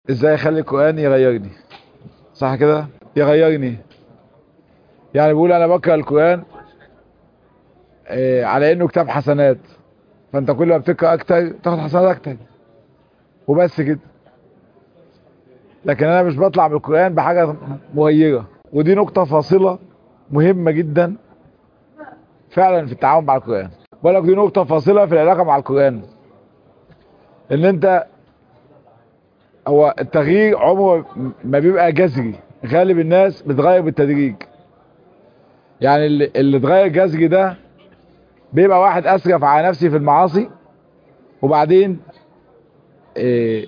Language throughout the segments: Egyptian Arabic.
ازاي اخلي القرآن يغيرني صح كده يغيرني يعني بيقول انا بقرأ القرآن آه، على انه كتاب حسنات فانت كل ما بتقرأ اكتر تاخد حسنات اكتر وبس كده لكن انا مش بطلع من القرآن بحاجة مغيرة ودي نقطة فاصلة مهمة جدا فعلا في التعامل مع القرآن بقول لك دي نقطة فاصلة في العلاقة مع القرآن ان انت هو التغيير عمره ما بيبقى جذري غالب الناس بتغير بالتدريج يعني اللي, اللي اتغير جذري ده بيبقى واحد اسرف على نفسه في المعاصي وبعدين إيه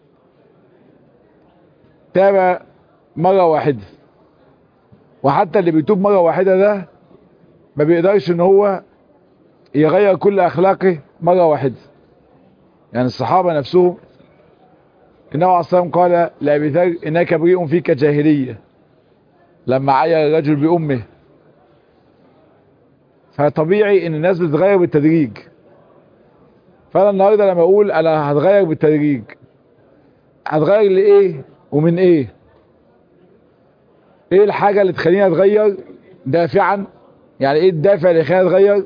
تاب مرة واحدة وحتى اللي بيتوب مرة واحدة ده ما بيقدرش ان هو يغير كل اخلاقه مرة واحدة يعني الصحابة نفسهم النبي عليه الصلاة والسلام قال لأبي ذر إنك بريء فيك جاهلية لما عير الرجل بأمه فطبيعي إن الناس بتتغير بالتدريج فأنا النهاردة لما أقول أنا هتغير بالتدريج هتغير لإيه ومن إيه إيه الحاجة اللي تخليني أتغير دافعا يعني إيه الدافع اللي يخليني أتغير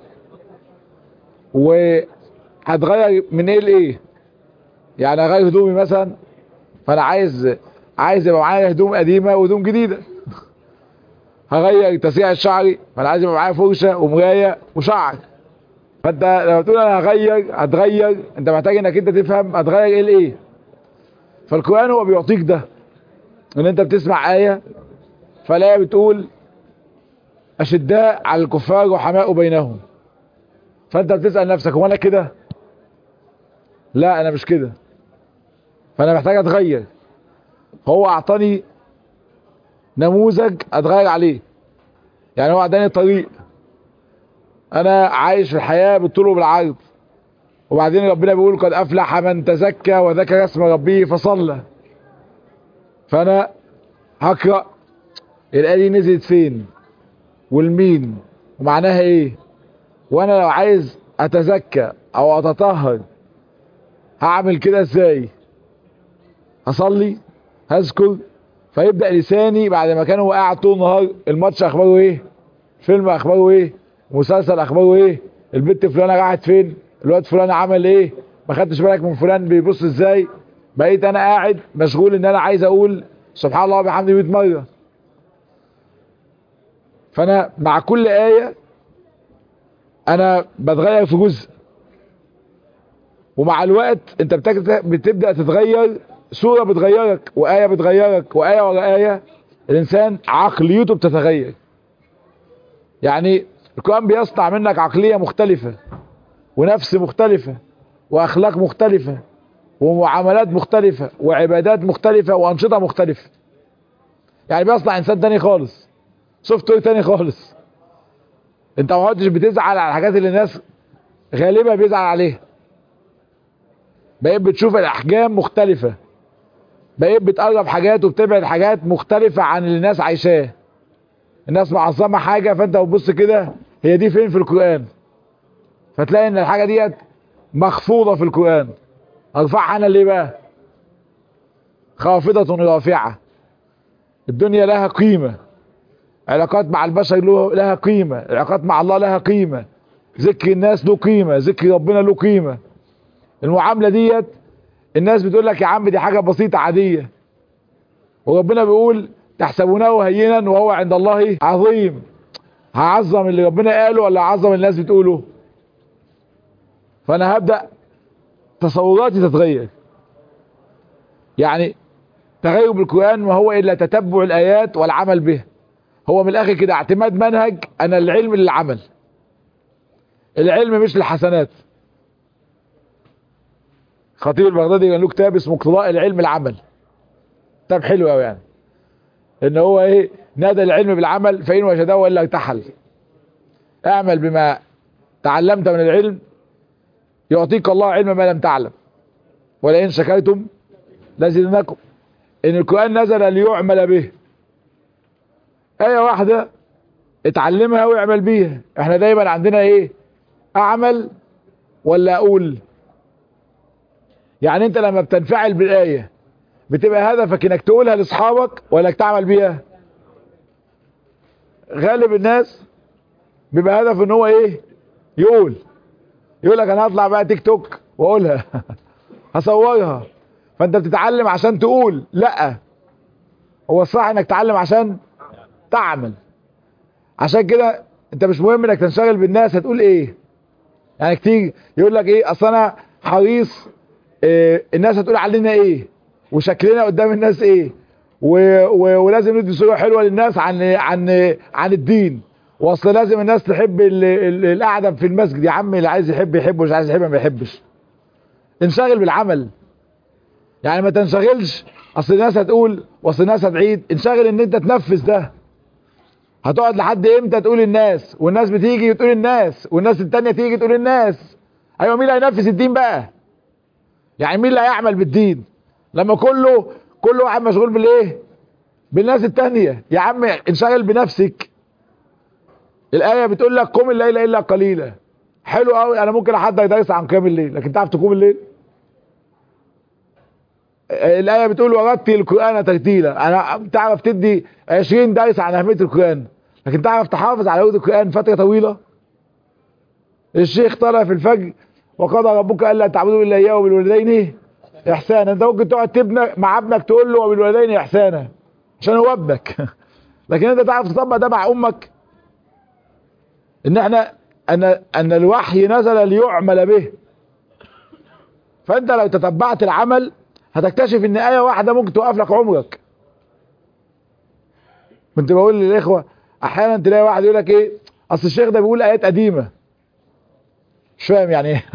وهتغير من إيه لإيه يعني أغير هدومي مثلا فانا عايز عايز يبقى معايا هدوم قديمه وهدوم جديده هغير تسريع شعري فانا عايز يبقى معايا فرشه ومرايه وشعر فانت لما تقول انا هغير هتغير انت محتاج انك انت تفهم هتغير ايه لايه فالقران هو بيعطيك ده ان انت بتسمع ايه فالايه بتقول اشداء على الكفار وحماء بينهم فانت بتسال نفسك هو انا كده لا انا مش كده فانا محتاج اتغير هو اعطاني نموذج اتغير عليه يعني هو اداني طريق انا عايش في الحياة بالطول وبالعرض وبعدين ربنا بيقول قد افلح من تزكى وذكر اسم ربه فصلى فانا هقرا الايه دي نزلت فين والمين ومعناها ايه وانا لو عايز اتزكى او اتطهر هعمل كده ازاي هصلي هذكر فيبدأ لساني بعد ما كان هو قاعد طول النهار الماتش اخباره ايه فيلم اخباره ايه مسلسل اخباره ايه البنت فلانه قاعد فين الواد فلان عمل ايه ما خدتش بالك من فلان بيبص ازاي بقيت انا قاعد مشغول ان انا عايز اقول سبحان الله وبحمده 100 مره فانا مع كل ايه انا بتغير في جزء ومع الوقت انت بتبدأ تتغير سورة بتغيرك وآية بتغيرك وآية ورا آية الإنسان عقليته بتتغير يعني القرآن بيصنع منك عقلية مختلفة ونفس مختلفة وأخلاق مختلفة ومعاملات مختلفة وعبادات مختلفة وأنشطة مختلفة يعني بيصنع إنسان تاني خالص سوفت وير تاني خالص انت ما عدتش بتزعل على الحاجات اللي الناس غالبا بيزعل عليها بقيت بتشوف الاحجام مختلفة بقيت بتقرب حاجات وبتبعد حاجات مختلفة عن اللي الناس عايشاه الناس معظمة حاجة فانت بتبص كده هي دي فين في القرآن فتلاقي ان الحاجة ديت مخفوضة في القرآن ارفعها انا ليه بقى خافضة رافعة الدنيا لها قيمة علاقات مع البشر لها قيمة علاقات مع الله لها قيمة ذكر الناس له قيمة ذكر ربنا له قيمة المعاملة ديت الناس بتقول لك يا عم دي حاجة بسيطة عادية وربنا بيقول تحسبونه هينا وهو عند الله عظيم هعظم اللي ربنا قاله ولا هعظم الناس بتقوله فانا هبدأ تصوراتي تتغير يعني تغير بالقرآن ما هو إلا تتبع الآيات والعمل به هو من الآخر كده اعتماد منهج أنا العلم للعمل العلم مش للحسنات خطيب البغدادي كان له كتاب اسمه اقتضاء العلم العمل كتاب حلو قوي يعني ان هو ايه نادى العلم بالعمل فإن وجده وإلا ارتحل اعمل بما تعلمت من العلم يعطيك الله علم ما لم تعلم ولئن شكرتم لازدنكم ان القرآن نزل ليعمل به آية واحدة اتعلمها واعمل بيها احنا دايما عندنا ايه اعمل ولا اقول يعني انت لما بتنفعل بالآية بتبقى هدفك انك تقولها لاصحابك ولا انك تعمل بيها غالب الناس بيبقى هدف ان هو ايه يقول يقول لك انا هطلع بقى تيك توك واقولها هصورها فانت بتتعلم عشان تقول لا هو الصح انك تتعلم عشان تعمل عشان كده انت مش مهم انك تنشغل بالناس هتقول ايه يعني كتير يقول لك ايه اصل انا حريص إيه الناس هتقول علينا ايه وشكلنا قدام الناس ايه و و ولازم ندي صوره حلوه للناس عن عن عن الدين واصل لازم الناس تحب ال- ال- القعده في المسجد يا عم اللي عايز يحب يحب واللي مش عايز يحب ما يحبش انشغل بالعمل يعني ما تنشغلش اصل الناس هتقول واصل الناس هتعيد انشغل ان انت تنفذ ده هتقعد لحد امتى تقول الناس والناس بتيجي تقول الناس والناس التانية تيجي تقول الناس ايوه مين اللي هينفذ الدين بقى يعني مين اللي هيعمل بالدين لما كله كل واحد مشغول بالايه بالناس التانية يا عم انشغل بنفسك الآية بتقول لك قم الليل إلا قليلا حلو قوي أنا ممكن حد يدرس عن قيام الليل لكن تعرف تقوم الليل الآية بتقول ورتل القرآن ترتيلا أنا تعرف تدي 20 درس عن أهمية القرآن لكن تعرف تحافظ على ورد القرآن فترة طويلة الشيخ طلع في الفجر وقضى ربك ألا تعبدوا إلا إياه وبالوالدين إحسانا أنت ممكن تقعد تبنى مع ابنك تقول له وبالوالدين إحسانا عشان هو ابنك لكن أنت تعرف تطبق ده مع أمك إن إحنا أن أن الوحي نزل ليعمل به فأنت لو تتبعت العمل هتكتشف ان آية واحدة ممكن توقف لك عمرك كنت بقول للإخوة أحيانا تلاقي واحد يقول لك إيه أصل الشيخ ده بيقول آيات قديمة مش فاهم يعني إيه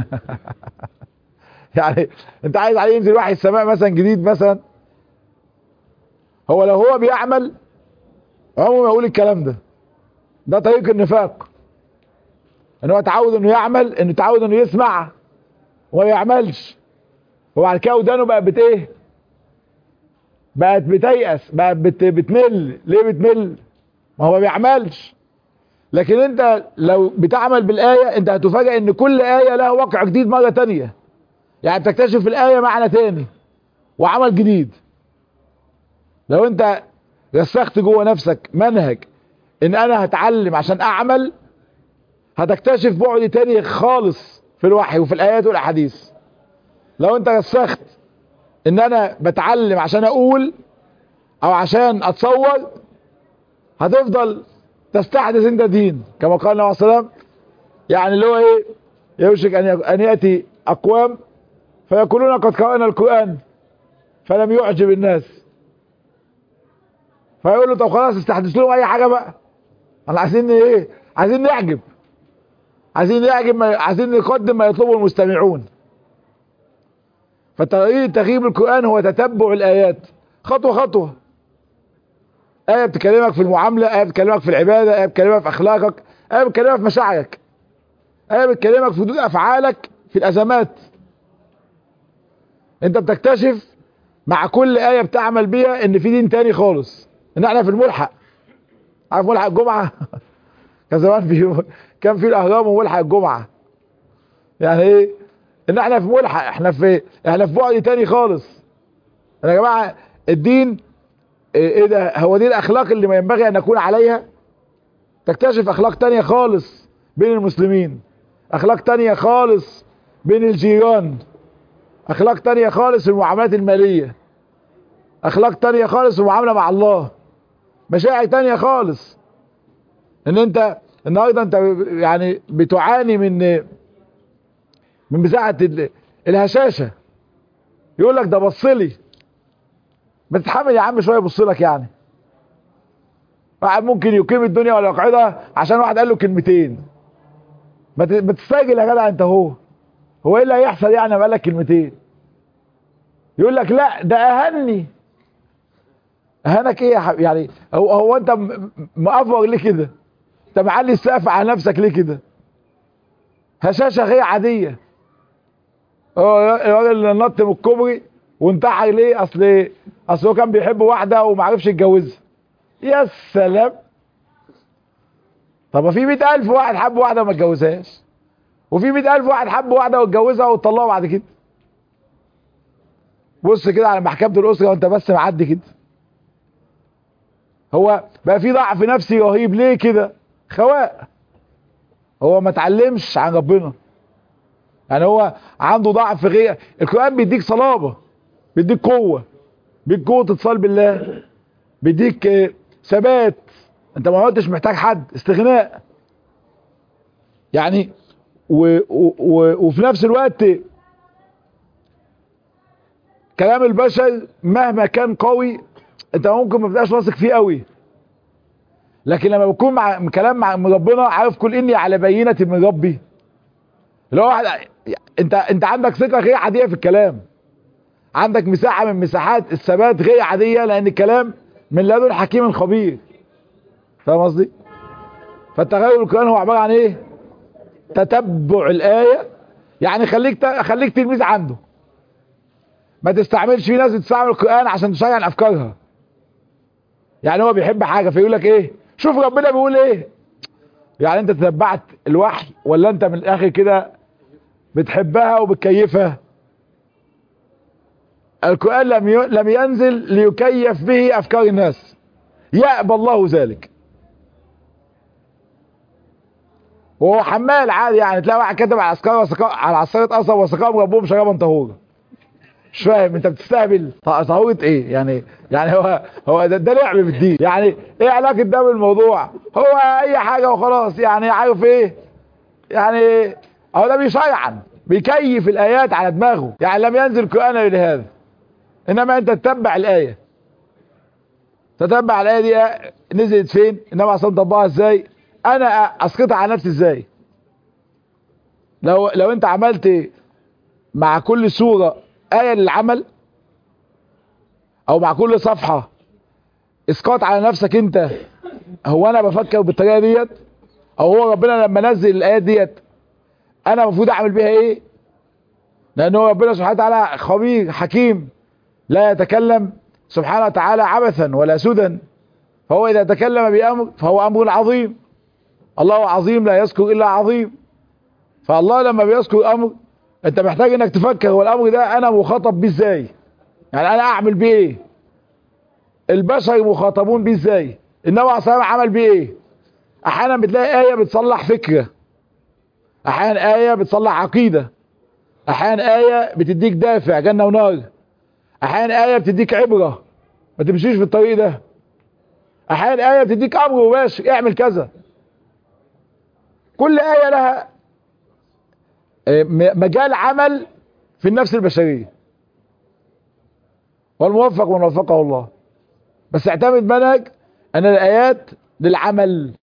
يعني أنت عايز عليه ينزل وحي السماء مثلا جديد مثلا هو لو هو بيعمل عمره ما يقول الكلام ده ده طريق النفاق ان هو تعود انه يعمل انه تعود انه يسمع وما يعملش وبعد كده ودانه بقت بت ايه بقت بتيأس بقت بت بتمل ليه بتمل ما هو ما بيعملش لكن انت لو بتعمل بالآية انت هتفاجئ ان كل آية لها واقع جديد مرة تانية يعني بتكتشف في الآية معنى تاني وعمل جديد لو انت رسخت جوه نفسك منهج ان انا هتعلم عشان اعمل هتكتشف بعد تاني خالص في الوحي وفي الايات والاحاديث لو انت رسخت ان انا بتعلم عشان اقول او عشان اتصور هتفضل تستحدث انت دين كما قال النبي صلى الله عليه وسلم يعني اللي هو ايه يوشك ان ان ياتي اقوام فيقولون قد قرانا القران فلم يعجب الناس فيقول له طب خلاص استحدث لهم اي حاجه بقى انا عايزين ايه عايزين نعجب عايزين نعجب ما عايزين نقدم ما يطلبه المستمعون فطريقه تغييب القران هو تتبع الايات خطوه خطوه ايه بتكلمك في المعامله ايه بتكلمك في العباده ايه بتكلمك في اخلاقك ايه بتكلمك في مشاعرك ايه بتكلمك في ردود افعالك في الازمات انت بتكتشف مع كل ايه بتعمل بيها ان في دين تاني خالص ان احنا في الملحق عارف ملحق الجمعه كان زمان في كان في الاهرام وملحق الجمعه يعني ايه ان احنا في ملحق احنا في احنا في بعد تاني خالص يا جماعه الدين ايه إيه ده هو دي الاخلاق اللي ما ينبغي ان نكون عليها تكتشف اخلاق تانية خالص بين المسلمين اخلاق تانية خالص بين الجيران اخلاق تانية خالص في المعاملات المالية اخلاق تانية خالص في المعاملة مع الله مشاعر تانية خالص ان انت النهارده انت يعني بتعاني من من بساعة ال- الهشاشة يقول لك ده بصلي بتتحمل يا عم شويه يبص لك يعني واحد ممكن يقيم الدنيا ولا يقعدها عشان واحد قال له كلمتين ما ت- ما تستاجل يا جدع انت هو هو ايه اللي هيحصل يعني لما قال لك كلمتين يقول لك لا ده اهني اهانك ايه يا حبيبي يعني هو هو انت م- م- مأفور ليه كده انت معلي السقف على نفسك ليه كده هشاشه غير عاديه هو الراجل اللي نط من الكوبري وانتحر ليه اصل ايه اصل هو كان بيحب واحده وما عرفش يتجوزها يا سلام طب ما في 100000 واحد حب واحده وما اتجوزهاش وفي 100000 واحد حب واحده واتجوزها واتطلقوا بعد كده بص كده على محكمة الأسرة وانت بس معدي كده هو بقى في ضعف نفسي رهيب ليه كده خواء هو ما اتعلمش عن ربنا يعني هو عنده ضعف غير القرآن بيديك صلابة بيديك قوة بيديك قوة اتصال بالله بيديك آه، ثبات انت ما عدتش محتاج حد استغناء يعني و و و وفي نفس الوقت كلام البشر مهما كان قوي انت ممكن ما تبقاش واثق فيه قوي لكن لما بكون مع كلام مع من ربنا عارف كل اني على بينه من ربي اللي هو واحد انت انت عندك ثقه غير عاديه في الكلام عندك مساحه من مساحات الثبات غير عاديه لان الكلام من لدن حكيم خبير فاهم قصدي فالتغير القرآن هو عباره عن ايه تتبع الايه يعني خليك ت... خليك تلميذ عنده ما تستعملش في ناس بتستعمل القرآن عشان تشيع افكارها يعني هو بيحب حاجة فيقول لك ايه شوف ربنا بيقول ايه يعني انت تتبعت الوحي ولا انت من الاخر كده بتحبها وبتكيفها القرآن لم ي... لم ينزل ليكيف به افكار الناس يأبى الله ذلك وهو حمال عادي يعني تلاقي واحد كاتب على عسكرة وسقا... على عصاية قصب وسقاهم ربهم شرابا طهورا مش فاهم انت بتستهبل طهورة ايه يعني يعني هو هو ده, ده لعب بالدين يعني ايه علاقة ده بالموضوع هو اي حاجة وخلاص يعني عارف ايه يعني هو ده بيشيعن بيكيف الايات على دماغه يعني لم ينزل القرآن لهذا انما انت تتبع الاية تتبع الاية دي نزلت فين انما اصلا طبقها ازاي انا اسقطها على نفسي ازاي لو لو انت عملت مع كل سورة آية للعمل او مع كل صفحة اسقاط على نفسك انت هو انا بفكر بالطريقة ديت او هو ربنا لما نزل الايات ديت انا المفروض اعمل بيها ايه لان هو ربنا سبحانه وتعالى خبير حكيم لا يتكلم سبحانه وتعالى عبثا ولا سدى فهو اذا تكلم بامر فهو امر عظيم الله عظيم لا يذكر الا عظيم فالله لما بيذكر امر انت محتاج انك تفكر هو الامر ده انا مخاطب بيه ازاي يعني انا اعمل بيه ايه البشر مخاطبون بيه ازاي النبي عليه الصلاه والسلام عمل بيه ايه احيانا بتلاقي ايه بتصلح فكره احيانا ايه بتصلح عقيده احيانا ايه بتديك دافع جنه ونار احيانا ايه بتديك عبره ما تمشيش في الطريق ده احيانا ايه بتديك امر مباشر اعمل كذا كل ايه لها مجال عمل في النفس البشريه والموفق من وفقه الله بس اعتمد منهج ان الايات للعمل